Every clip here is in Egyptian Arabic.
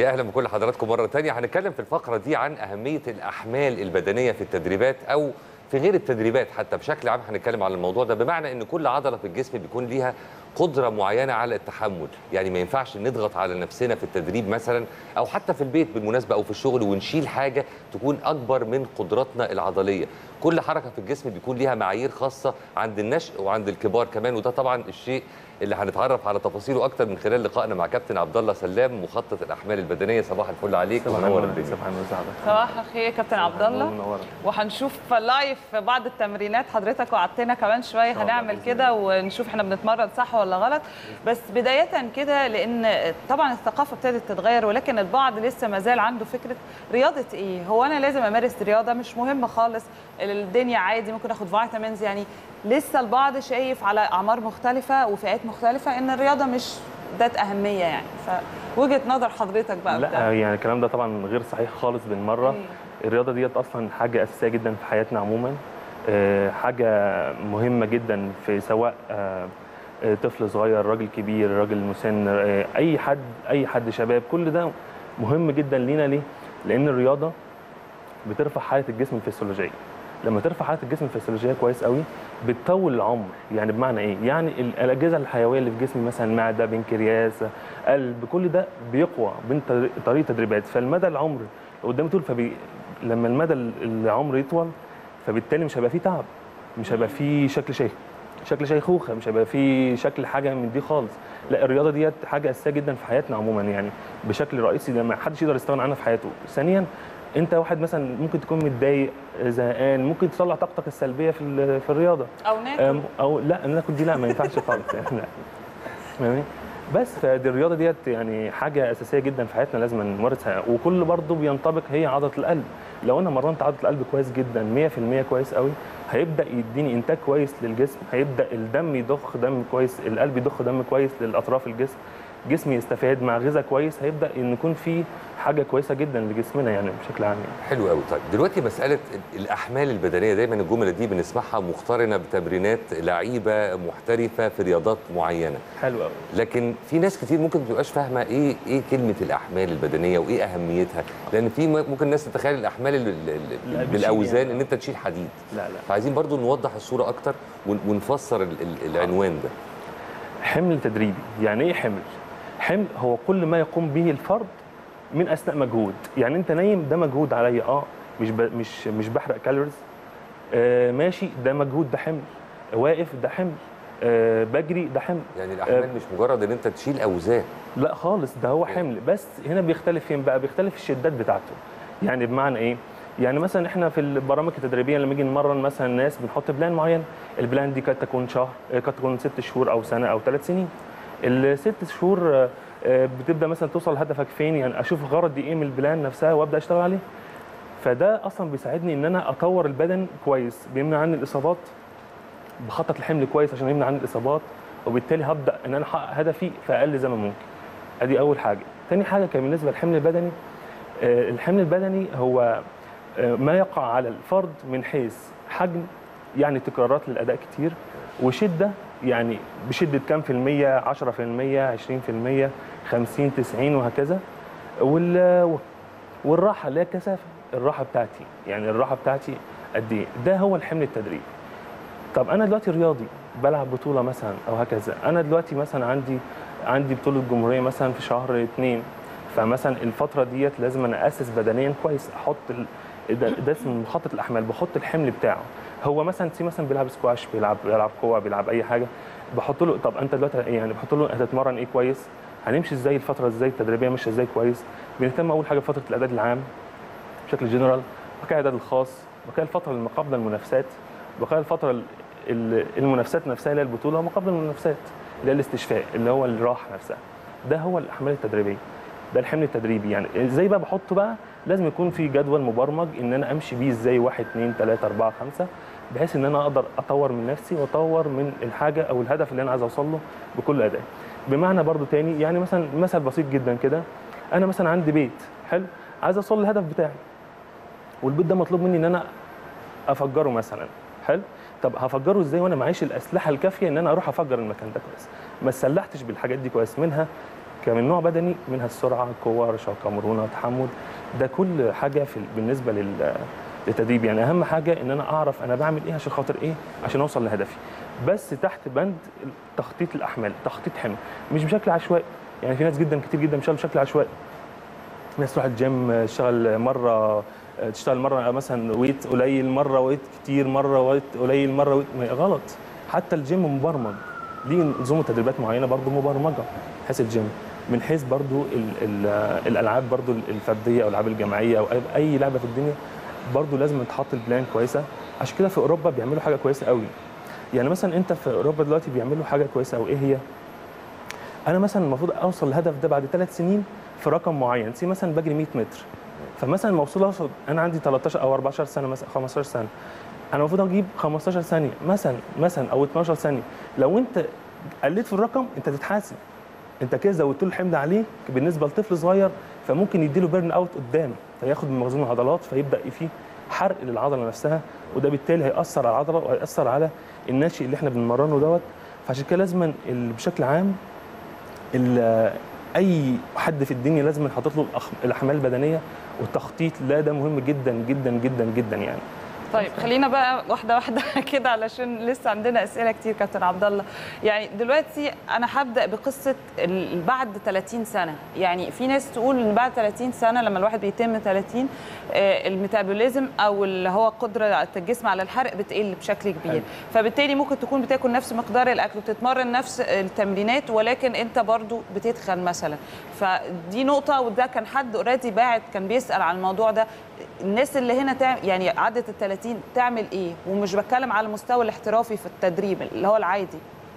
يا اهلا بكل حضراتكم مره تانية هنتكلم في الفقره دي عن اهميه الاحمال البدنيه في التدريبات او في غير التدريبات حتى بشكل عام هنتكلم عن الموضوع ده بمعنى ان كل عضله في الجسم بيكون ليها قدره معينه على التحمل يعني ما ينفعش نضغط على نفسنا في التدريب مثلا او حتى في البيت بالمناسبه او في الشغل ونشيل حاجه تكون اكبر من قدراتنا العضليه كل حركه في الجسم بيكون ليها معايير خاصه عند النشء وعند الكبار كمان وده طبعا الشيء اللي هنتعرف على تفاصيله اكتر من خلال لقائنا مع كابتن عبد الله سلام مخطط الاحمال البدنيه صباح الفل عليك ومنور الدنيا صباح النور سعادة صباح الخير يا كابتن عبد الله منورة. وهنشوف لايف بعض التمرينات حضرتك وعدتنا كمان شويه الله هنعمل بإذن كده ونشوف احنا بنتمرن صح ولا غلط بس بدايه كده لان طبعا الثقافه ابتدت تتغير ولكن البعض لسه ما زال عنده فكره رياضه ايه هو انا لازم امارس رياضه مش مهم خالص الدنيا عادي ممكن اخد فيتامينز يعني لسه البعض شايف على اعمار مختلفه وفئات مختلفه ان الرياضه مش ذات اهميه يعني فوجهه نظر حضرتك بقى لا بتاع. يعني الكلام ده طبعا غير صحيح خالص بالمره أيوة. الرياضه ديت اصلا حاجه اساسيه جدا في حياتنا عموما آه، حاجه مهمه جدا في سواء آه، آه، طفل صغير راجل كبير راجل مسن آه، اي حد اي حد شباب كل ده مهم جدا لينا ليه لان الرياضه بترفع حاله الجسم الفسيولوجيه لما ترفع حاله الجسم الفسيولوجيه كويس قوي بتطول العمر يعني بمعنى ايه يعني ال- الاجهزه الحيويه اللي في جسمي مثلا معده بنكرياس قلب كل ده بيقوى بين طري- طريقه تدريبات فالمدى العمر قدام طول فبي... لما المدى ال- العمر يطول فبالتالي مش هيبقى فيه تعب مش هيبقى فيه شكل شيخ شكل شيخوخه مش هيبقى فيه شكل حاجه من دي خالص لا الرياضه ديت حاجه اساسيه جدا في حياتنا عموما يعني بشكل رئيسي ده ما حدش يقدر يستغنى عنها في حياته ثانيا انت واحد مثلا ممكن تكون متضايق زهقان ممكن تطلع طاقتك السلبيه في ال- في الرياضه او ناكل أم- او لا ناكل دي لا ما ينفعش خالص يعني لا فاهمني بس فدي الرياضه ديت يعني حاجه اساسيه جدا في حياتنا لازم نمارسها وكل برضه بينطبق هي عضله القلب لو انا مرنت عضله القلب كويس جدا 100% كويس قوي هيبدا يديني انتاج كويس للجسم هيبدا الدم يضخ دم كويس القلب يضخ دم كويس للاطراف الجسم جسمي يستفاد مع غذاء كويس هيبدا ان يكون في حاجه كويسه جدا لجسمنا يعني بشكل عام يعني. حلو قوي طيب دلوقتي مساله الاحمال البدنيه دايما الجمله دي بنسمعها مقترنه بتمرينات لعيبه محترفه في رياضات معينه حلو قوي لكن في ناس كتير ممكن ما تبقاش فاهمه ايه ايه كلمه الاحمال البدنيه وايه اهميتها لان في م- ممكن الناس تتخيل الاحمال ال- ال- ال- لا، بالاوزان بتشيل ان انت تشيل حديد لا لا فعايزين برضو نوضح الصوره اكتر ون- ونفسر ال- ال- العنوان ده حمل تدريبي يعني ايه حمل حمل هو كل ما يقوم به الفرد من اثناء مجهود يعني انت نايم ده مجهود عليا اه مش ب... مش مش بحرق كالوريز آه ماشي ده مجهود ده حمل واقف ده حمل آه بجري ده حمل يعني الاحمال مش مجرد ان انت تشيل اوزان لا خالص ده هو حمل بس هنا بيختلف فين بقى بيختلف الشدات بتاعته يعني بمعنى ايه يعني مثلا احنا في البرامج التدريبيه لما نيجي نمرن مثلا ناس بنحط بلان معين البلان دي قد تكون شهر آه، قد تكون ست شهور او سنه او ثلاث سنين الست شهور آه، آه، بتبدا مثلا توصل لهدفك فين يعني اشوف غرضي ايه من البلان نفسها وابدا اشتغل عليه فده اصلا بيساعدني ان انا اطور البدن كويس بيمنع عني الاصابات بخطط الحمل كويس عشان يمنع عني الاصابات وبالتالي هبدا ان انا احقق هدفي في اقل زمن ممكن ادي اول حاجه تاني حاجه كان بالنسبه للحمل البدني آه، الحمل البدني هو آه، ما يقع على الفرد من حيث حجم يعني تكرارات للاداء كتير وشده يعني بشده كام في الميه 10% 20% 50 90 وهكذا وال والراحه اللي هي الكثافه الراحه بتاعتي يعني الراحه بتاعتي قد ايه ده هو الحمل التدريبي طب انا دلوقتي رياضي بلعب بطوله مثلا او هكذا انا دلوقتي مثلا عندي عندي بطوله جمهوريه مثلا في شهر اتنين فمثلا الفتره ديت لازم انا اسس بدنيا كويس احط ال... ده, ده اسمه مخطط الاحمال بحط الحمل بتاعه هو مثلا سي مثلا بيلعب سكواش بيلعب بيلعب قوه بيلعب اي حاجه بحط له طب انت دلوقتي يعني بحط له هتتمرن ايه كويس هنمشي ازاي الفتره ازاي التدريبيه ماشيه ازاي كويس بنهتم اول حاجه بفتره الاعداد العام بشكل جنرال وبعد كده الاعداد الخاص وبعد كده الفتره اللي ما قبل المنافسات وبعد كده الفتره ال- ال- المنافسات نفسها اللي هي البطوله وما قبل المنافسات اللي هي الاستشفاء اللي هو الراحه نفسها ده هو الاحمال التدريبيه ده الحمل التدريبي يعني ازاي بقى بحطه بقى لازم يكون في جدول مبرمج ان انا امشي بيه ازاي 1 2 3 4 5 بحيث ان انا اقدر اطور من نفسي واطور من الحاجه او الهدف اللي انا عايز اوصل له بكل اداء بمعنى برضو تاني يعني مثلا مثل بسيط جدا كده انا مثلا عندي بيت حلو عايز اوصل للهدف بتاعي والبيت ده مطلوب مني ان انا افجره مثلا حلو طب هفجره ازاي وانا معيش الاسلحه الكافيه ان انا اروح افجر المكان ده كويس ما اتسلحتش بالحاجات دي كويس منها كمن نوع بدني منها السرعه قوه رشاقه مرونه تحمل ده كل حاجه في بالنسبه لل للتدريب يعني اهم حاجه ان انا اعرف انا بعمل ايه عشان خاطر ايه عشان اوصل لهدفي بس تحت بند تخطيط الاحمال تخطيط حمل مش بشكل عشوائي يعني في ناس جدا كتير جدا بتشتغل بشكل عشوائي ناس تروح الجيم تشتغل مره تشتغل مره مثلا ويت قليل مره ويت كتير مره ويت قليل مره ويت ما- غلط حتى الجيم مبرمج ليه نظام تدريبات معينه برضو مبرمجه حيث الجيم من حيث برضو ال ال الالعاب برضو الفرديه او الالعاب الجماعيه او أي- اي لعبه في الدنيا برضو لازم تحط البلان كويسه عشان كده في اوروبا بيعملوا حاجه كويسه قوي يعني مثلا انت في اوروبا دلوقتي بيعملوا حاجه كويسه او ايه هي انا مثلا المفروض اوصل الهدف ده بعد ثلاث سنين في رقم معين سي مثلا بجري 100 متر فمثلا المفروض اوصل انا عندي 13 او 14 سنه مثلا 15 سنه انا المفروض اجيب 15 ثانيه مثلا مثلا او 12 ثانيه لو انت قلت في الرقم انت تتحاسب انت كده زودت له الحمل عليه بالنسبه لطفل صغير فممكن يديله بيرن اوت قدام فياخد من مخزون العضلات فيبدا في حرق للعضله نفسها وده بالتالي هياثر على العضله وهياثر على الناشئ اللي احنا بنمرنه دوت فعشان كده لازما ال- بشكل عام ال- اي حد في الدنيا لازم حاطط له الأخ- الاحمال البدنيه والتخطيط لا ده مهم جدا جدا جدا جدا يعني طيب خلينا بقى واحده واحده كده علشان لسه عندنا اسئله كتير كابتن عبد الله يعني دلوقتي انا هبدا بقصه ال- بعد 30 سنه يعني في ناس تقول ان بعد 30 سنه لما الواحد بيتم 30 آه، الميتابوليزم او اللي هو قدره الجسم على الحرق بتقل بشكل كبير حلو. فبالتالي ممكن تكون بتاكل نفس مقدار الاكل وتتمرن نفس التمرينات ولكن انت برضو بتتخن مثلا فدي نقطه وده كان حد اوريدي باعت كان بيسال عن الموضوع ده الناس اللي هنا تعمل يعني عدت ال 30 تعمل ايه ومش بتكلم على المستوى الاحترافي في التدريب اللي هو العادي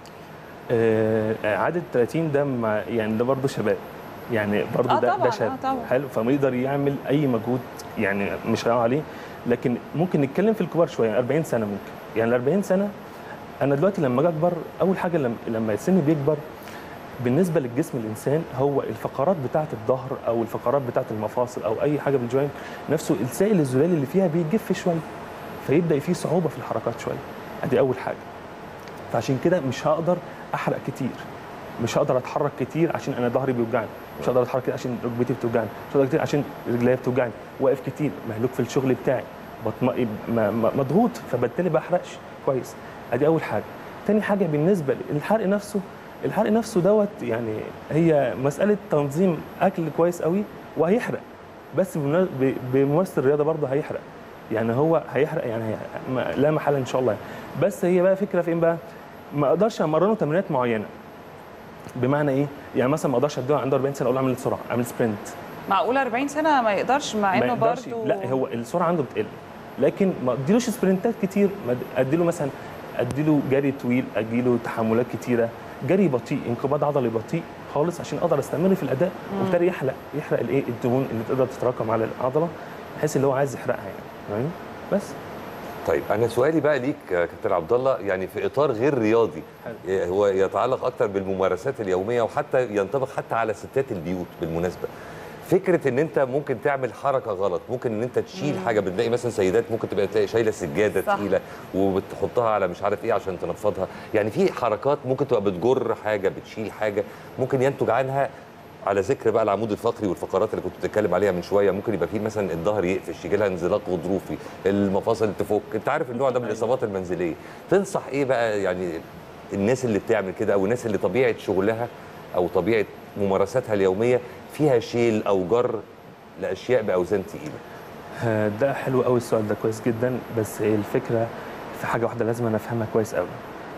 آه، عدد 30 ده مع- يعني ده برضه شباب يعني برضه آه ده طبعاً، ده شاب آه طبعاً. حلو فما يقدر يعمل اي مجهود يعني مش هيقع عليه لكن ممكن نتكلم في الكبار شويه يعني 40 سنه ممكن يعني ال 40 سنه انا دلوقتي لما اجي اكبر اول حاجه لما لما السن بيكبر بالنسبه للجسم الانسان هو الفقرات بتاعه الظهر او الفقرات بتاعه المفاصل او اي حاجه بالجوين نفسه السائل الزلالي اللي فيها بيجف شويه فيبدا فيه صعوبه في الحركات شويه ادي اول حاجه فعشان كده مش هقدر احرق كتير مش هقدر اتحرك كتير عشان انا ظهري بيوجعني مش هقدر اتحرك كتير عشان ركبتي بتوجعني مش هقدر كتير عشان رجليا بتوجعني واقف كتير مهلوك في الشغل بتاعي بطم- م- م- مضغوط فبالتالي بحرقش كويس ادي اول حاجه تاني حاجه بالنسبه للحرق نفسه الحرق نفسه دوت يعني هي مساله تنظيم اكل كويس قوي وهيحرق بس بمنا- ب- بممارسه الرياضه برضه هيحرق يعني هو هيحرق يعني هي ما- لا محاله ان شاء الله يعني. بس هي بقى فكره في ايه بقى ما اقدرش امرنه تمرينات معينه بمعنى ايه يعني مثلا ما اقدرش اديه عنده 40 سنه اقول له اعمل سرعه اعمل سبرنت معقول 40 سنه ما يقدرش مع ما انه يقدرش برضو لا هو السرعه عنده بتقل لكن ما اديلوش سبرنتات كتير ما اديله مثلا اديله جري طويل اديله تحملات كتيره جري بطيء انقباض عضلي بطيء خالص عشان اقدر استمر في الاداء وبالتالي يحرق يحرق الايه الدهون اللي تقدر تتراكم على العضله بحيث اللي هو عايز يحرقها يعني فاهمني؟ بس طيب انا سؤالي بقى ليك يا كابتن عبد الله يعني في اطار غير رياضي إيه هو يتعلق اكتر بالممارسات اليوميه وحتى ينطبق حتى على ستات البيوت بالمناسبه فكره ان انت ممكن تعمل حركه غلط ممكن ان انت تشيل حاجه بتلاقي مثلا سيدات ممكن تبقى تلاقي شايله سجاده صح. تقيله وبتحطها على مش عارف ايه عشان تنفضها يعني في حركات ممكن تبقى بتجر حاجه بتشيل حاجه ممكن ينتج عنها على ذكر بقى العمود الفقري والفقرات اللي كنت بتتكلم عليها من شويه ممكن يبقى فيه مثلا الظهر يقفش يجي لها انزلاق غضروفي المفاصل تفك انت عارف النوع ده من الاصابات المنزليه تنصح ايه بقى يعني الناس اللي بتعمل كده او الناس اللي طبيعه شغلها او طبيعه ممارساتها اليوميه فيها شيل او جر لاشياء باوزان تقيله آه، ده حلو قوي السؤال ده كويس جدا بس الفكره في حاجه واحده لازم انا افهمها كويس قوي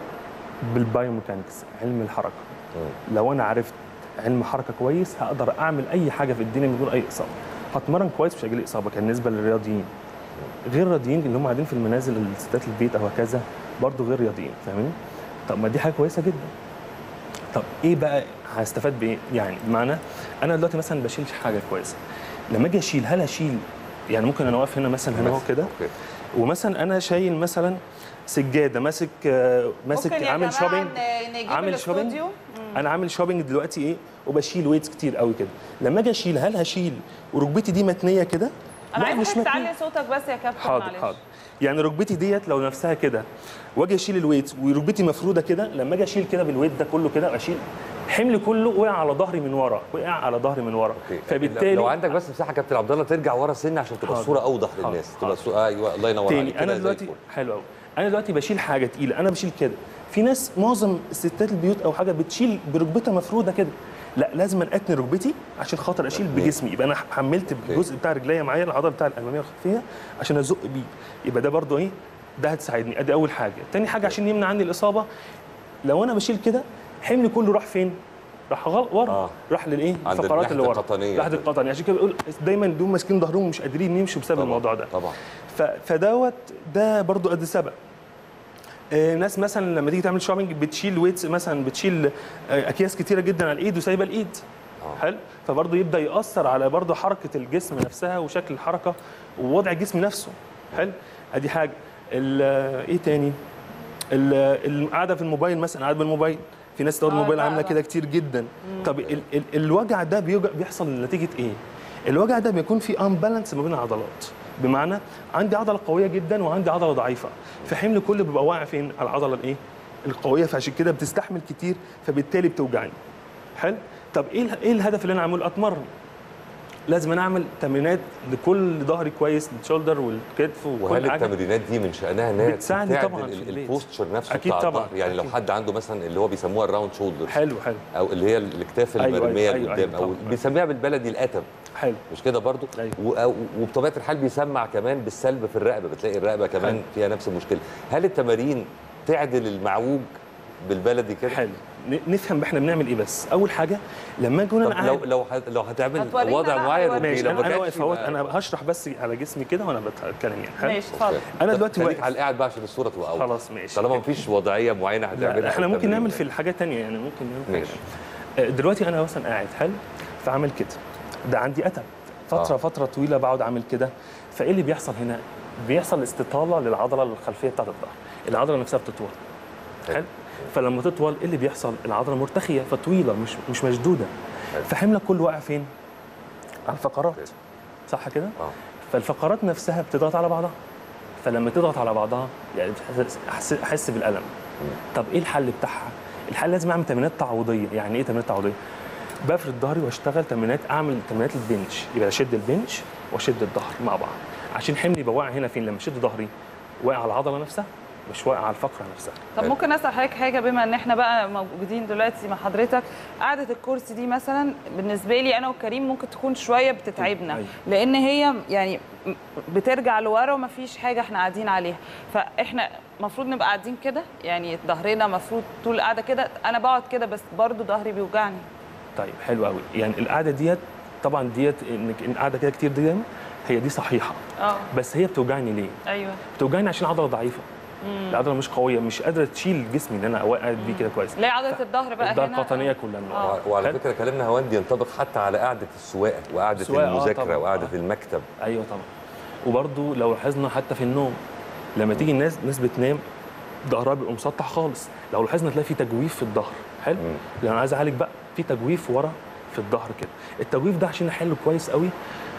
بالبايوميكانكس علم الحركه لو انا عرفت علم حركه كويس هقدر اعمل اي حاجه في الدنيا من غير اي اصابه هتمرن كويس مش هيجي لي اصابه كان بالنسبه للرياضيين غير الرياضيين اللي هم قاعدين في المنازل الستات البيت او هكذا برضه غير رياضيين فاهمين طب ما دي حاجه كويسه جدا طب ايه بقى هستفاد بايه يعني بمعنى انا دلوقتي مثلا بشيل حاجه كويسه لما اجي اشيل هل اشيل يعني ممكن انا واقف هنا مثلا هنا اهو كده أوكي. ومثلا انا شايل مثلا سجاده ماسك آه، ماسك ممكن يا عامل جماعة شوبينج ن- نجيب عامل شوبينج الاستوديو انا عامل شوبينج دلوقتي ايه وبشيل ويتس كتير قوي كده لما اجي اشيل هل هشيل وركبتي دي متنيه كده انا لا، عايزك متنية. تعلي صوتك بس يا كابتن حاضر معلش حاضر يعني ركبتي ديت لو نفسها كده واجي اشيل الويت وركبتي مفروده كده لما اجي اشيل كده بالويت ده كله كده اشيل حملي كله وقع على ظهري من ورا وقع على ظهري من ورا أوكي. فبالتالي لو عندك بس مساحه كابتن عبد الله ترجع ورا سنه عشان تبقى حاضر. الصوره اوضح حاضر. للناس تبقى حاضر. الصورة ايوه الله ينور عليك تاني انا كده زي دلوقتي الفل. حلو قوي انا دلوقتي بشيل حاجه تقيله انا بشيل كده في ناس معظم الستات البيوت او حاجه بتشيل بركبتها مفروده كده لا لازم اتني ركبتي عشان خاطر اشيل أوكي. بجسمي يبقى انا حملت الجزء بتاع رجليا معايا العضله بتاع الاماميه والخلفيه عشان ازق بيه يبقى ده برضو ايه ده هتساعدني ادي اول حاجه تاني حاجه عشان يمنع عني الاصابه لو انا بشيل كده حملي كله راح فين راح غل... ورا آه. آه. راح للايه عند الفقرات اللي الناحية ورا القطنية ناحيه كده. القطنيه عشان كده بقول دايما دول ماسكين ظهرهم ومش قادرين يمشوا بسبب طبعاً. الموضوع ده طبعا ف... فدوت ده برضو قد سبب آه، ناس مثلا لما تيجي تعمل شوبينج بتشيل ويتس مثلا بتشيل آه، اكياس كتيره جدا على الايد وسايبه الايد آه. حلو فبرضه يبدا ياثر على برضه حركه الجسم نفسها وشكل الحركه ووضع الجسم نفسه حلو ادي حاجه ال- ايه تاني ال- القعده في الموبايل مثلا قاعده بالموبايل في ناس تقعد آه، الموبايل لا، عامله لا. كده كتير جدا طب ال ال الوجع ده بيوجع بيحصل نتيجه ايه الوجع ده بيكون في امبالانس ما بين العضلات بمعنى عندي عضله قويه جدا وعندي عضله ضعيفه فحمل كله بيبقى واقع فين على العضله الايه القويه فعشان كده بتستحمل كتير فبالتالي بتوجعني حلو طب ايه ال- ايه الهدف اللي انا اعمله اتمرن لازم انا اعمل تمرينات لكل ظهري كويس الشولدر والكتف وهل وكل حاجه التمرينات دي من شانها انها بتساعدني تعدل طبعاً ال- في البيت. البوستشر نفسه أكيد بتاع طبعاً، الظهر يعني لو أكيد. حد عنده مثلا اللي هو بيسموها الراوند شولدر حلو حلو او اللي هي الاكتاف أيوة، أيوة، المرميه أيوة، لقدام أيوة، او طبعاً. بيسميها بالبلدي الاتم حلو مش كده برضو أيوة. و- أو- وبطبيعه الحال بيسمع كمان بالسلب في الرقبه بتلاقي الرقبه كمان حلو. فيها نفس المشكله هل التمارين تعدل المعوج بالبلدي كده حلو ن- نفهم احنا بنعمل ايه بس اول حاجه لما اجي انا طب لو قاعد لو هت- لو هتعمل هتورينا وضع بقى، معين هتورينا. أوكي، ماشي لو انا ما انا كانش واقف اهوت يبقى- انا هشرح بس على جسمي كده وانا بتكلم يعني حلو ماشي اتفضل انا طب دلوقتي خليك واقف على القاعد بقى عشان الصوره تبقى اوضح خلاص ماشي طالما مفيش وضعيه معينه لا هتعملها لا، في احنا ممكن التمرين. نعمل في حاجات تانية يعني ممكن نعمل حاجة ماشي. تانية. آه، دلوقتي انا مثلا قاعد حلو فعمل كده ده عندي اتم فتره آه. آه. فتره طويله بقعد اعمل كده فايه اللي بيحصل هنا بيحصل استطاله للعضله الخلفيه بتاعت الظهر العضله نفسها بتطول حلو فلما تطول ايه اللي بيحصل العضله مرتخيه فطويله مش مش مشدوده حلو. فحملك كله واقع فين على الفقرات أوكي. صح كده اه فالفقرات نفسها بتضغط على بعضها فلما تضغط على بعضها يعني بتحس- احس احس بالالم طب ايه الحل بتاعها الحل لازم اعمل تمرينات تعويضيه يعني ايه تمرينات تعويضيه بفرد ظهري واشتغل تمرينات اعمل تمرينات البنش يبقى اشد البنش واشد الظهر مع بعض عشان حملي يبقى واقع هنا فين لما اشد ظهري واقع على العضله نفسها مش واقع على الفقره نفسها طب حلو. ممكن اسال حضرتك حاجه بما ان احنا بقى موجودين دلوقتي مع حضرتك قعده الكرسي دي مثلا بالنسبه لي انا وكريم ممكن تكون شويه بتتعبنا أيوة. لان هي يعني م- بترجع لورا ومفيش حاجه احنا قاعدين عليها فاحنا المفروض نبقى قاعدين كده يعني ظهرنا المفروض طول القعده كده انا بقعد كده بس برضو ظهري بيوجعني طيب حلو قوي يعني القعده ديت طبعا ديت انك إن قاعده كده كتير دي هي دي صحيحه اه بس هي بتوجعني ليه ايوه بتوجعني عشان العضله ضعيفه العضله مش قويه مش قادره تشيل جسمي اللي انا قاعد بيه كده كويس لا عضله الظهر بقى الظهر هنا القطنيه كلها من ورا. آه. وعلى حلو؟ فكره كلامنا هواندي ينطبق حتى على قعده السواقه وقعده السواقة، آه، المذاكره طبعاً. وقعده آه. المكتب ايوه طبعا وبرده لو لاحظنا حتى في النوم لما تيجي الناس ناس بتنام ظهرها بيبقى مسطح خالص لو لاحظنا تلاقي في تجويف في الظهر حلو مم. لو انا عايز اعالج بقى في تجويف ورا في الظهر كده التجويف ده عشان احله كويس قوي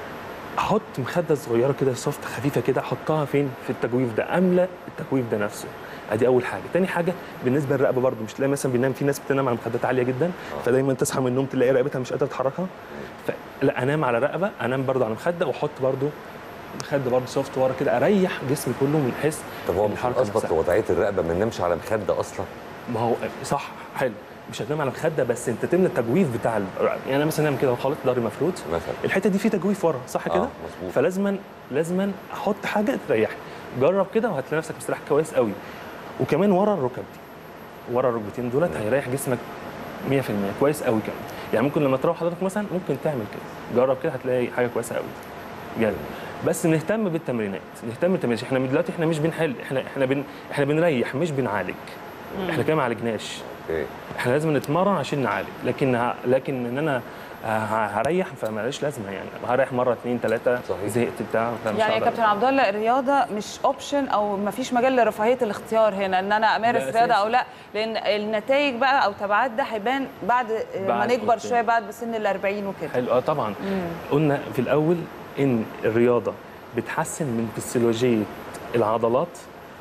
احط مخده صغيره كده سوفت خفيفه كده احطها فين في التجويف ده املى التجويف ده نفسه ادي اول حاجه تاني حاجه بالنسبه للرقبه برضو مش تلاقي مثلا بينام في ناس بتنام على مخدات عاليه جدا فدايما تصحى من النوم تلاقي رقبتها مش قادره تحركها فلا انام على رقبه انام برضو على مخده واحط برضو مخده برضو سوفت ورا كده اريح جسمي كله من حيث طب هو مش الحركة اثبت نفسها. وضعيه الرقبه ما ننامش على مخده اصلا ما هو صح حلو مش هتنام على مخده بس انت تملى التجويف بتاع الرقبه يعني انا مثلا انام كده خالص ظهري مفروض مثلا الحته دي في تجويف ورا صح آه، كده مظبوط. فلازما لازما احط حاجه تريحني جرب كده وهتلاقي نفسك مستريح كويس قوي وكمان ورا الركب دي ورا الركبتين دولت هيريح جسمك 100% كويس قوي كمان يعني ممكن لما تروح حضرتك مثلا ممكن تعمل كده جرب كده هتلاقي حاجه كويسه قوي بجد بس نهتم بالتمرينات نهتم بالتمرينات احنا من دلوقتي احنا مش بنحل احنا احنا بن احنا بنريح مش بنعالج احنا كده ما عالجناش اوكي احنا لازم نتمرن عشان نعالج لكن ه... لكن ان انا ه- هريح فماليش لازمه يعني هريح مره اثنين ثلاثه صحيح. زهقت بتاع فمش يعني يا هقدر. كابتن عبد الله الرياضه مش اوبشن او ما فيش مجال لرفاهيه الاختيار هنا ان انا امارس ده رياضه أساسي. او لا لان النتائج بقى او تبعات ده هيبان بعد, ما بعد نكبر قدام. شويه بعد بسن ال 40 وكده حلو اه طبعا قلنا في الاول ان الرياضه بتحسن من فسيولوجيه العضلات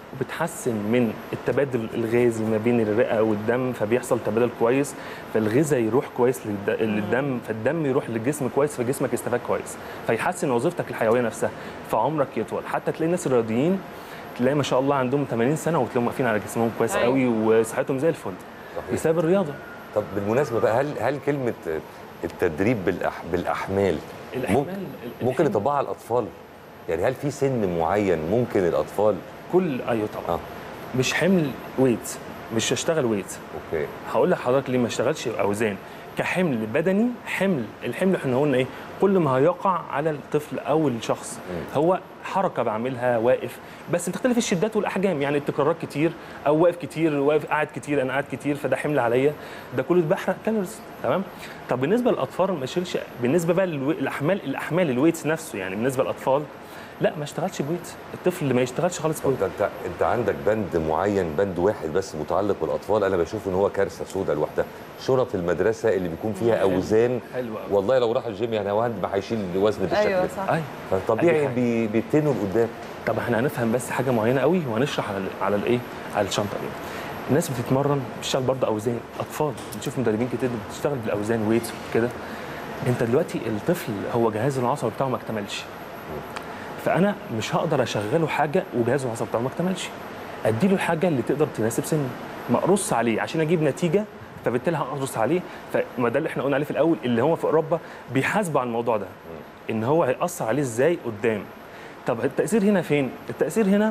وبتحسن من التبادل الغازي ما بين الرئه والدم فبيحصل تبادل كويس فالغذاء يروح كويس للد- للدم فالدم يروح للجسم كويس فجسمك يستفاد كويس فيحسن وظيفتك الحيويه نفسها فعمرك يطول حتى تلاقي الناس الرياضيين تلاقي ما شاء الله عندهم 80 سنه وتلاقيهم واقفين على جسمهم كويس أيوة. قوي وصحتهم زي الفل صحيح. بسبب الرياضه طب بالمناسبه بقى هل هل كلمه التدريب بالأح بالاحمال الأحمال- ممكن ممكن الحمل. يطبقها على الاطفال يعني هل في سن معين ممكن الاطفال كل ايوه طبعا اه مش حمل ويت مش هشتغل ويت اوكي هقول لحضرتك ليه ما اشتغلش اوزان كحمل بدني حمل الحمل احنا قلنا ايه كل ما هيقع على الطفل او الشخص هو حركه بعملها واقف بس بتختلف الشدات والاحجام يعني التكرارات كتير او واقف كتير واقف قاعد كتير انا قاعد كتير فده حمل عليا ده كله بحرق كالوريز تمام طب بالنسبه للاطفال ما يشيلش بالنسبه بقى للاحمال الاحمال الويتس نفسه يعني بالنسبه للاطفال لا ما اشتغلش بويت الطفل ما يشتغلش خالص بويت طب انت انت عندك بند معين بند واحد بس متعلق بالاطفال انا بشوف ان هو كارثه سوداء لوحدها شنط المدرسه اللي بيكون فيها حلو. اوزان حلو قوي والله لو راح الجيم يعني هو ما هيشيل وزن بالشكل ايوه ده صح ايوه فطبيعي أي حاجة. بي- بيتنوا لقدام طب احنا هنفهم بس حاجه معينه قوي وهنشرح على ال- على الايه على الشنطه دي الناس بتتمرن بتشتغل برضه اوزان اطفال بتشوف مدربين كتير بتشتغل بالاوزان ويتس كده انت دلوقتي الطفل هو جهاز العصبي بتاعه ما اكتملش فانا مش هقدر اشغله حاجه وجهاز العصبي بتاعه ما اكتملش اديله الحاجه اللي تقدر تناسب سنه ما اقرص عليه عشان اجيب نتيجه فبالتالي هقرص عليه فما ده اللي احنا قلنا عليه في الاول اللي هو في اوروبا بيحاسبوا على الموضوع ده ان هو هيأثر عليه ازاي قدام طب التأثير هنا فين؟ التأثير هنا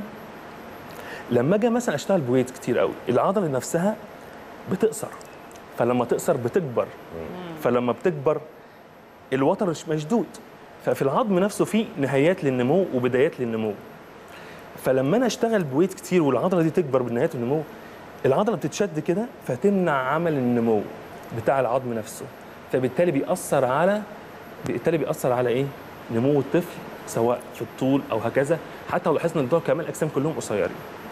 لما اجي مثلا اشتغل بويت كتير قوي العضله نفسها بتقصر فلما تقصر بتكبر فلما بتكبر الوتر مش مشدود ففي العظم نفسه في نهايات للنمو وبدايات للنمو فلما انا اشتغل بويت كتير والعضله دي تكبر بنهايات النمو العضله بتتشد كده فتمنع عمل النمو بتاع العظم نفسه فبالتالي بيأثر على بالتالي بيأثر على ايه؟ نمو الطفل سواء في الطول او هكذا حتى لو لاحظنا ان بتوع كمال الاجسام كلهم قصيرين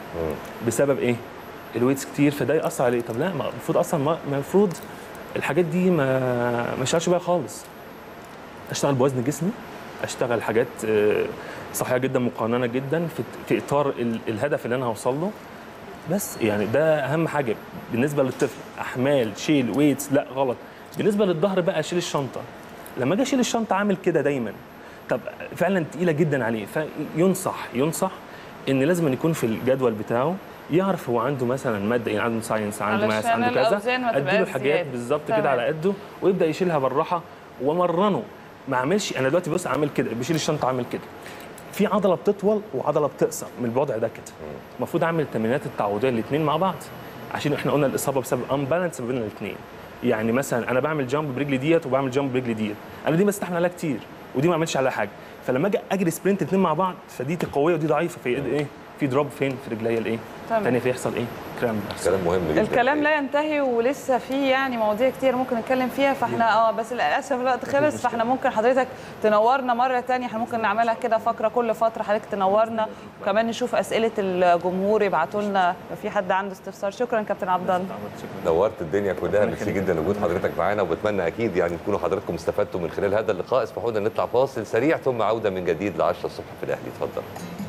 بسبب ايه؟ الويتس كتير فده يأثر عليه طب لا ما المفروض اصلا ما ما المفروض الحاجات دي ما ما اشتغلش بيها خالص اشتغل بوزن جسمي اشتغل حاجات آه، صحيه جدا مقننه جدا في في اطار ال- الهدف اللي انا هوصل له بس يعني ده اهم حاجه بالنسبه للطفل احمال شيل ويتس لا غلط بالنسبه للظهر بقى اشيل الشنطه لما اجي اشيل الشنطه عامل كده دايما طب فعلا تقيله جدا عليه فينصح ينصح ان لازم أن يكون في الجدول بتاعه يعرف هو عنده مثلا ماده يعني عنده ساينس عنده ماس علشان عنده الأوزان ما كذا تبقاش اديله الحاجات زيادة. بالظبط تمام. كده على قده ويبدا يشيلها بالراحه ومرنه ما اعملش انا دلوقتي بص عامل كده بشيل الشنطه عامل كده في عضله بتطول وعضله بتقصر من الوضع ده كده المفروض اعمل التمرينات التعويضيه الاثنين مع بعض عشان احنا قلنا الاصابه بسبب امبالانس ما بين الاثنين يعني مثلا انا بعمل جامب برجلي ديت وبعمل جامب برجلي ديت انا دي بستحمل عليها كتير ودي ما اعملش عليها حاجه فلما اجي اجري سبرنت الاثنين مع بعض فدي قويه ودي ضعيفه في ايه في دروب فين في رجليا الايه تمام. تاني فيحصل ايه كرامب كلام مهم جدا الكلام لا ينتهي ولسه في يعني مواضيع كتير ممكن نتكلم فيها فاحنا اه بس للاسف الوقت خلص فاحنا ممكن حضرتك تنورنا مره تانية احنا ممكن نعملها كده فقره كل فتره حضرتك تنورنا وكمان نشوف اسئله الجمهور يبعتوا لنا لو في حد عنده استفسار شكرا كابتن عبد الله نورت الدنيا كلها ربنا ميرسي يخليك. جدا وجود حضرتك معانا وبتمنى اكيد يعني تكونوا حضراتكم استفدتوا من خلال هذا اللقاء اسمحوا لنا نطلع فاصل سريع ثم عوده من جديد ل 10 الصبح في الاهلي اتفضل